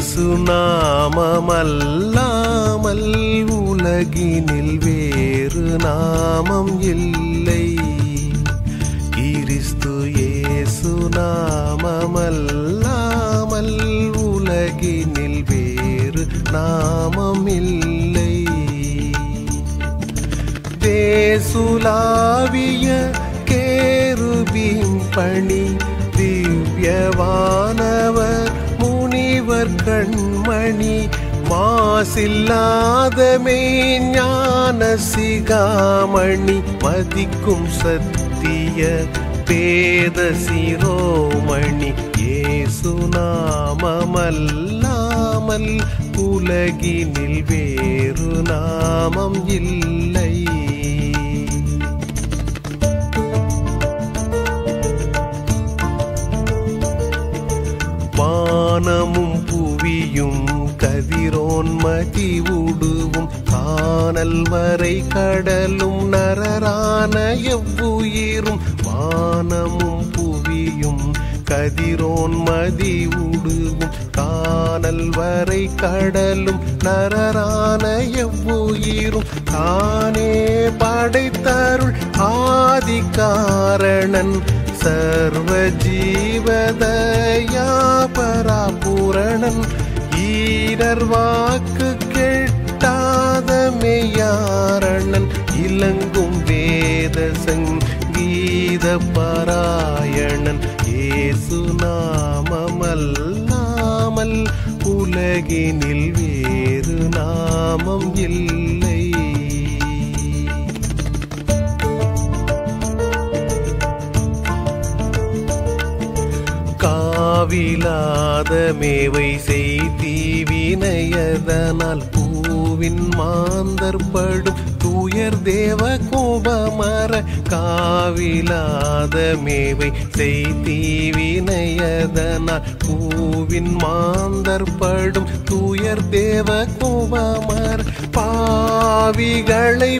இயேசு நாமமல்லாமல் உலகினில் வேறு நாமம் இல்லை கிறிஸ்து இயேசு நாமமல்லாமல் உலகினில் வேறு நாமம் இல்லை தேசுலாவிய கேருபீம் பணி திவ்யவானவர் முனிவர் கண்மணி மாசில்லாத மெய்ஞான சிகாமணி மதிக்கும் சத்திய பேத சிரோமணி ஏசு நாமமல்லாமல் உலகினில் வேறு நாமம் இல்லை வானமும் புவியும் கதிரோன்மதி உடுவும் காணல் வரை கடலும் நரரான எவ்வுயிரும் வானமும் புவியும் கதிரோன்மதி உடுவும் காணல் வரை கடலும் நரரான எவ்வுயிரும் தானே படைத்தருள் ஆதிகாரணன் சர்வ ஜீவதயா பராபூரணன் ஈரர் வாக்கு கெட்டாத மெய்யாரணன் இலங்கும் வேத சங்கீத பாராயணன் ஏசு நாமமல்லாமல் உலகினில் வேறு நாமம் இல்லை காவிலாத மேவை செய்தீவினையதனால் பூவின் மாந்தற்படும் தூயர் தேவ கோபமர காவிலாத மேவை செய்தீவினையதனால் பூவின் மாந்தற்படும் தூயர் தேவ கோபமர பாவிகளை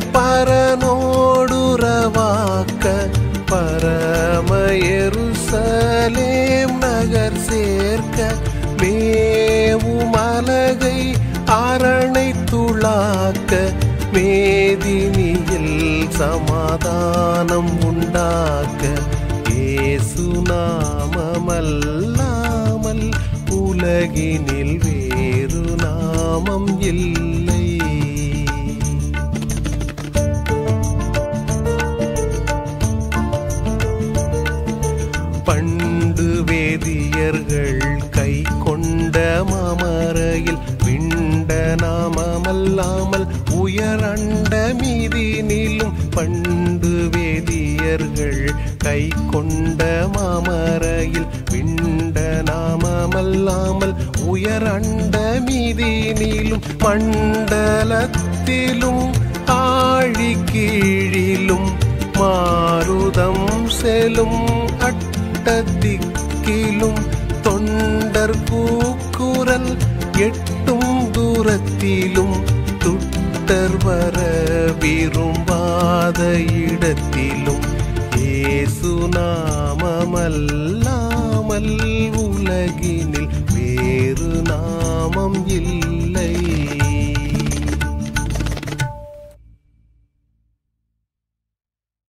பரனோடுறவாக்க பரம எருசலேம் நகர் சேர்க்க மேவும் அலகை அரணை துளாக்க மேதினியில் சமாதானம் உண்டாக்க ஏசு நாமமல்லாமல் உலகினில் வேறு நாமம் இல்லை பண்டு வேதியர்கள் கை கொண்ட மாமரையில் விண்ட நாமமல்லாமல் உயரண்ட மீதினிலும் பண்டு வேதியர்கள் கை கொண்ட மாமரையில் விண்ட நாமமல்லாமல் உயரண்ட மீதினிலும் மண்டலத்திலும் ஆழி கீழிலும் மாருதம் செலும் அட்டத்திக்கிலும் தொண்டர் கூக்குரல் எட்டும் தூரத்திலும் துட்டர் வர விரும்பாத இடத்திலும் ஏசு நாமமல்லாமல் உலகினில் வேறு நாமம் இல்லை